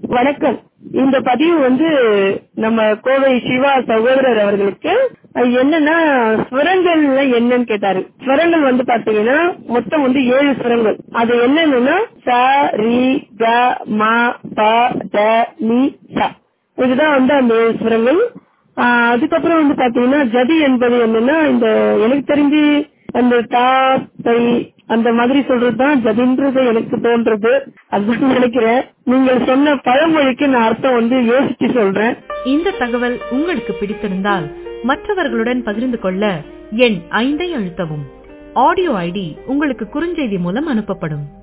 வணக்கம் இந்த பதிவு வந்து நம்ம கோவை சிவா சகோதரர் அவர்களுக்கு அது என்னன்னா ஸ்வரங்கள்ல என்னன்னு கேட்டாரு ஸ்வரங்கள் வந்து பாத்தீங்கன்னா மொத்தம் வந்து ஏழு ஸ்வரங்கள் அது என்னன்னா ச ரி க ம ப த நி ச இதுதான் வந்து அந்த ஏழு ஸ்வரங்கள் ஆஹ் அதுக்கப்புறம் வந்து பாத்தீங்கன்னா ஜதி என்பது என்னன்னா இந்த எனக்கு தெரிஞ்சு அந்த தா தை அந்த மாதிரி சொல்றதுதான் ஜதின்றது எனக்கு தோன்றது அதுதான் நினைக்கிறேன் நீங்கள் சொன்ன பழமொழிக்கு நான் அர்த்தம் வந்து யோசிச்சு சொல்றேன் இந்த தகவல் உங்களுக்கு பிடித்திருந்தால் மற்றவர்களுடன் பகிர்ந்து கொள்ள எண் ஐந்தை அழுத்தவும் ஆடியோ ஐடி உங்களுக்கு குறுஞ்செய்தி மூலம் அனுப்பப்படும்